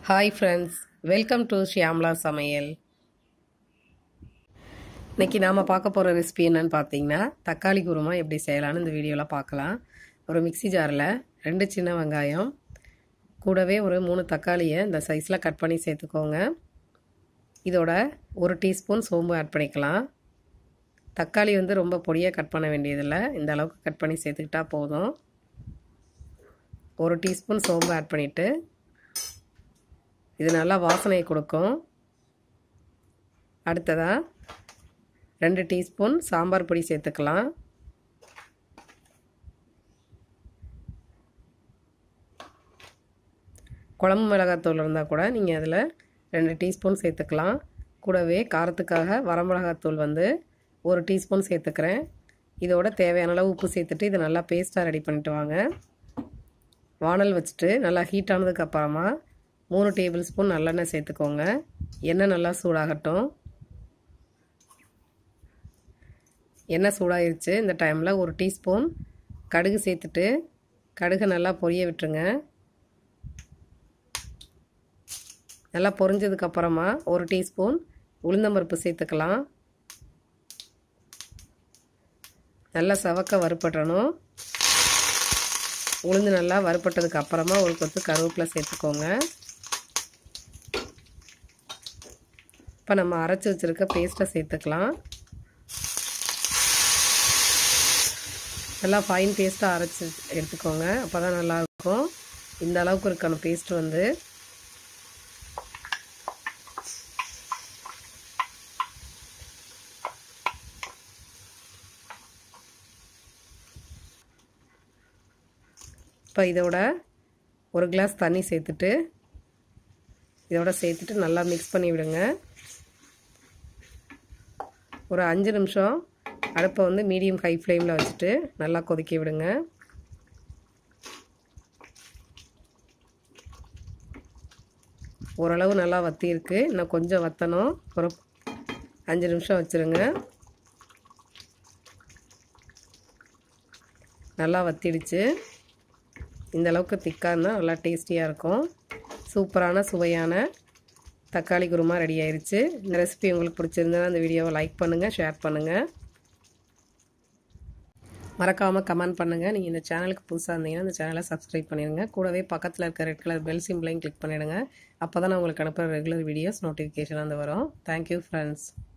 hi friends welcome to Shyamala Samayal இன்னைக்கு நாம் பார்க்க போகிற ரெசிபி என்னன்னு பார்த்தீங்கன்னா தக்காளி குருமா எப்படி செய்யலாம்னு இந்த வீடியோவில் பார்க்கலாம் ஒரு மிக்ஸி ஜாரில் ரெண்டு சின்ன வெங்காயம் கூடவே ஒரு மூணு தக்காளியை இந்த சைஸில் கட் பண்ணி சேர்த்துக்கோங்க இதோட ஒரு டீஸ்பூன் சோம்பு ஆட் பண்ணிக்கலாம் தக்காளி வந்து ரொம்ப பொடியாக கட் பண்ண வேண்டியதில்லை இந்த அளவுக்கு கட் பண்ணி சேர்த்துக்கிட்டா போதும் ஒரு டீஸ்பூன் சோம்பு ஆட் பண்ணிவிட்டு இது நல்லா வாசனையை கொடுக்கும் அடுத்ததாக ரெண்டு டீஸ்பூன் சாம்பார் பொடி சேர்த்துக்கலாம் குழம்பு மிளகாத்தூள் இருந்தால் கூட நீங்கள் அதில் ரெண்டு டீஸ்பூன் சேர்த்துக்கலாம் கூடவே காரத்துக்காக வரமிளகாத்தூள் வந்து ஒரு டீஸ்பூன் சேர்த்துக்கிறேன் இதோட தேவையான அளவு உப்பு சேர்த்துட்டு இதை நல்லா பேஸ்ட்டாக ரெடி பண்ணிட்டு வாங்க வானல் வச்சுட்டு நல்லா ஹீட் ஆனதுக்கு அப்புறமா மூணு டேபிள் ஸ்பூன் நல்லெண்ணெய் சேர்த்துக்கோங்க எண்ணெய் நல்லா சூடாகட்டும் எண்ணெய் சூடாயிருச்சு இந்த டைமில் ஒரு டீஸ்பூன் கடுகு சேர்த்துட்டு கடுகை நல்லா பொரிய விட்டுருங்க நல்லா பொரிஞ்சதுக்கப்புறமா ஒரு டீஸ்பூன் உளுந்தம்பருப்பு சேர்த்துக்கலாம் நல்லா சவக்க வறுப்படணும் உளுந்து நல்லா வறுப்பட்டதுக்கு அப்புறமா ஒரு கொத்து கருவேப்பிலை சேர்த்துக்கோங்க இப்போ நம்ம அரைச்சி வச்சுருக்க பேஸ்ட்டை சேர்த்துக்கலாம் நல்லா ஃபைன் பேஸ்ட்டாக அரைச்சி எடுத்துக்கோங்க அப்போ தான் நல்லாயிருக்கும் இந்த அளவுக்கு இருக்கான பேஸ்ட் வந்து இப்போ இதோட ஒரு கிளாஸ் தண்ணி சேர்த்துட்டு இதோட சேர்த்துட்டு நல்லா மிக்ஸ் பண்ணி விடுங்க ஒரு அஞ்சு நிமிஷம் அடுப்பை வந்து மீடியம் ஹை ஃப்ளேமில் வச்சுட்டு நல்லா கொதிக்க விடுங்க ஓரளவு நல்லா வத்தி இருக்கு இன்னும் கொஞ்சம் வத்தணும் ஒரு அஞ்சு நிமிஷம் வச்சுருங்க நல்லா வத்திடுச்சு இந்த அளவுக்கு திக்காக இருந்தால் நல்லா டேஸ்டியாக இருக்கும் சூப்பரான சுவையான தக்காளி குருமா ரெடி ஆயிடுச்சு இந்த ரெசிபி உங்களுக்கு பிடிச்சிருந்தா அந்த வீடியோவை லைக் பண்ணுங்கள் ஷேர் பண்ணுங்கள் மறக்காமல் கமெண்ட் பண்ணுங்கள் நீங்கள் இந்த சேனலுக்கு புதுசாக இருந்தீங்கன்னா இந்த சேனலை சப்ஸ்கிரைப் பண்ணிடுங்க கூடவே பக்கத்தில் இருக்க ரெட் கலர் பெல் சிம்பிளையும் கிளிக் பண்ணிவிடுங்க அப்போ தான் நான் உங்களுக்கு அனுப்புகிற ரெகுலர் வீடியோஸ் நோட்டிஃபிகேஷன் வந்து வரும் தேங்க்யூ ஃப்ரெண்ட்ஸ்